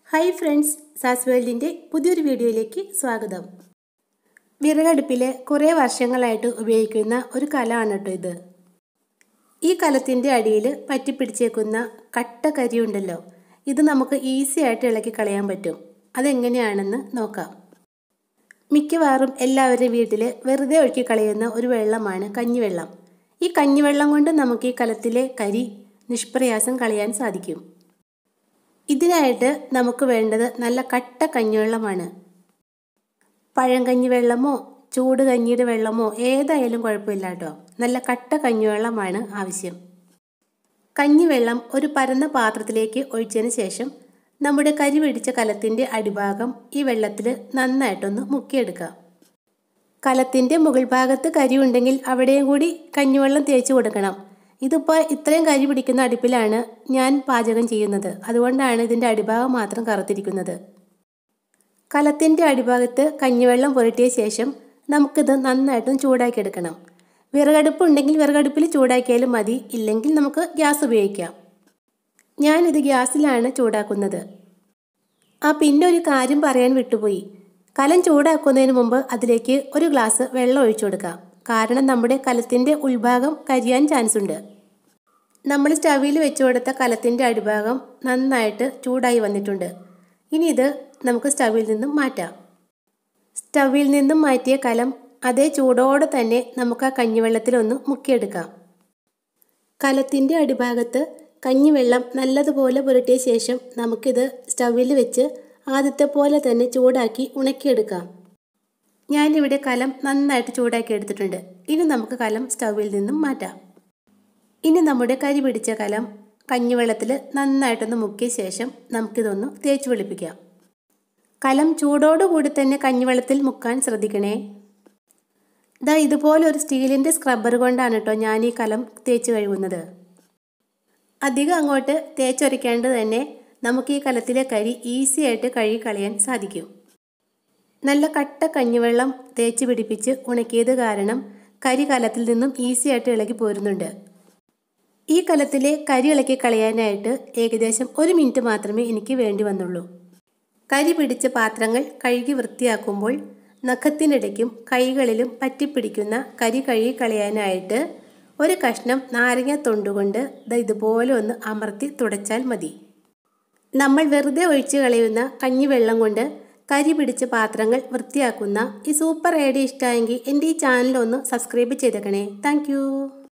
hi friends സാസ് വേൾഡിൻ്റെ പുതിയൊരു വീഡിയോയിലേക്ക് സ്വാഗതം വിറകടുപ്പിൽ കുറേ വർഷങ്ങളായിട്ട് ഉപയോഗിക്കുന്ന ഒരു കലമാണ് കേട്ടോ ഇത് ഈ കലത്തിൻ്റെ അടിയിൽ പറ്റിപ്പിടിച്ചേക്കുന്ന കട്ട കരി ഉണ്ടല്ലോ ഇത് നമുക്ക് ഈസി ആയിട്ട് ഇളക്കി കളയാൻ പറ്റും അതെങ്ങനെയാണെന്ന് നോക്കാം മിക്കവാറും എല്ലാവരുടെയും വീട്ടിൽ വെറുതെ ഒഴുക്കി കളയുന്ന ഒരു വെള്ളമാണ് കഞ്ഞിവെള്ളം ഈ കഞ്ഞിവെള്ളം കൊണ്ട് നമുക്ക് ഈ കലത്തിലെ കരി നിഷ്പ്രയാസം കളയാൻ സാധിക്കും ഇതിനായിട്ട് നമുക്ക് വേണ്ടത് നല്ല കട്ട കഞ്ഞിവെള്ളമാണ് പഴങ്കഞ്ഞി വെള്ളമോ ചൂട് കഞ്ഞിയുടെ വെള്ളമോ ഏതായാലും കുഴപ്പമില്ല കേട്ടോ നല്ല കട്ട കഞ്ഞിവെള്ളമാണ് ആവശ്യം കഞ്ഞിവെള്ളം ഒരു പരന്ന പാത്രത്തിലേക്ക് ഒഴിച്ചതിന് ശേഷം നമ്മുടെ കരി പിടിച്ച കലത്തിൻ്റെ അടിഭാഗം ഈ വെള്ളത്തിൽ നന്നായിട്ടൊന്ന് മുക്കിയെടുക്കാം കലത്തിൻ്റെ മുകൾ ഭാഗത്ത് കരി ഉണ്ടെങ്കിൽ അവിടെയും കൂടി കഞ്ഞിവെള്ളം തേച്ച് കൊടുക്കണം ഇതിപ്പോൾ ഇത്രയും കരി പിടിക്കുന്ന അടുപ്പിലാണ് ഞാൻ പാചകം ചെയ്യുന്നത് അതുകൊണ്ടാണ് ഇതിൻ്റെ അടിഭാഗം മാത്രം കറുത്തിരിക്കുന്നത് കലത്തിൻ്റെ അടിഭാഗത്ത് കഞ്ഞിവെള്ളം പുരട്ടിയ ശേഷം നമുക്കിത് നന്നായിട്ടും ചൂടാക്കിയെടുക്കണം വിറകടുപ്പ് ഉണ്ടെങ്കിൽ വിറകടുപ്പിൽ ചൂടാക്കിയാലും മതി ഇല്ലെങ്കിൽ നമുക്ക് ഗ്യാസ് ഉപയോഗിക്കാം ഞാനിത് ഗ്യാസിലാണ് ചൂടാക്കുന്നത് ആ പിന്നെ ഒരു കാര്യം പറയാൻ വിട്ടുപോയി കലം ചൂടാക്കുന്നതിന് മുമ്പ് അതിലേക്ക് ഒരു ഗ്ലാസ് വെള്ളം ഒഴിച്ചു കൊടുക്കാം കാരണം നമ്മുടെ കലത്തിൻ്റെ ഉൾഭാഗം കരിയാൻ ചാൻസ് ഉണ്ട് നമ്മൾ സ്റ്റവിൽ വെച്ച് കൊടുത്ത കലത്തിൻ്റെ അടിഭാഗം നന്നായിട്ട് ചൂടായി വന്നിട്ടുണ്ട് ഇനി ഇത് നമുക്ക് സ്റ്റവിൽ നിന്നും മാറ്റാം സ്റ്റവിൽ നിന്നും മാറ്റിയ കലം അതേ ചൂടോടെ തന്നെ നമുക്ക് ആ കഞ്ഞിവെള്ളത്തിലൊന്ന് മുക്കിയെടുക്കാം കലത്തിൻ്റെ അടിഭാഗത്ത് കഞ്ഞിവെള്ളം നല്ലതുപോലെ പുരട്ടിയ ശേഷം നമുക്കിത് സ്റ്റവിൽ വെച്ച് ആദ്യത്തെ പോലെ തന്നെ ചൂടാക്കി ഉണക്കിയെടുക്കാം ഞാനിവിടെ കലം നന്നായിട്ട് ചൂടാക്കി എടുത്തിട്ടുണ്ട് ഇനി നമുക്ക് കലം സ്റ്റവിൽ നിന്നും മാറ്റാം ഇനി നമ്മുടെ കരി പിടിച്ച കലം കഞ്ഞിവെള്ളത്തിൽ നന്നായിട്ടൊന്ന് മുക്കിയ ശേഷം നമുക്കിതൊന്ന് തേച്ച് വെളുപ്പിക്കാം കലം ചൂടോടുകൂടി തന്നെ കഞ്ഞിവെള്ളത്തിൽ മുക്കാൻ ശ്രദ്ധിക്കണേ ഇതാ ഇതുപോലെ ഒരു സ്റ്റീലിൻ്റെ സ്ക്രബ്ബർ കൊണ്ടാണ് കേട്ടോ ഞാൻ ഈ കലം തേച്ച് കഴുകുന്നത് അധികം അങ്ങോട്ട് തേച്ചൊരയ്ക്കാണ്ട് തന്നെ നമുക്ക് ഈ കലത്തിലെ കരി ഈസി ആയിട്ട് കഴുകി കളയാൻ സാധിക്കും നല്ല കട്ട കഞ്ഞിവെള്ളം തേച്ച് പിടിപ്പിച്ച് ഉണക്കിയത് കാരണം കരി കലത്തിൽ നിന്നും ഈസി ആയിട്ട് ഇളകി പോരുന്നുണ്ട് ഈ കലത്തിലെ കരി ഇളക്കി കളയാനായിട്ട് ഏകദേശം ഒരു മിനിറ്റ് മാത്രമേ എനിക്ക് വേണ്ടി വന്നുള്ളൂ കരി പിടിച്ച പാത്രങ്ങൾ കഴുകി വൃത്തിയാക്കുമ്പോൾ നഖത്തിനിടയ്ക്കും കൈകളിലും പറ്റിപ്പിടിക്കുന്ന കരി കഴുകി കളയാനായിട്ട് ഒരു കഷ്ണം നാരങ്ങ തൊണ്ടുകൊണ്ട് ഇതുപോലെ ഒന്ന് അമർത്തി തുടച്ചാൽ മതി നമ്മൾ വെറുതെ ഒഴിച്ചു കളയുന്ന കഞ്ഞിവെള്ളം കൊണ്ട് കരി പിടിച്ച പാത്രങ്ങൾ വൃത്തിയാക്കുന്ന ഈ സൂപ്പർ ഐഡിയ ഇഷ്ടമായെങ്കിൽ എൻ്റെ ഈ ചാനൽ ഒന്ന് സബ്സ്ക്രൈബ് ചെയ്തേക്കണേ താങ്ക്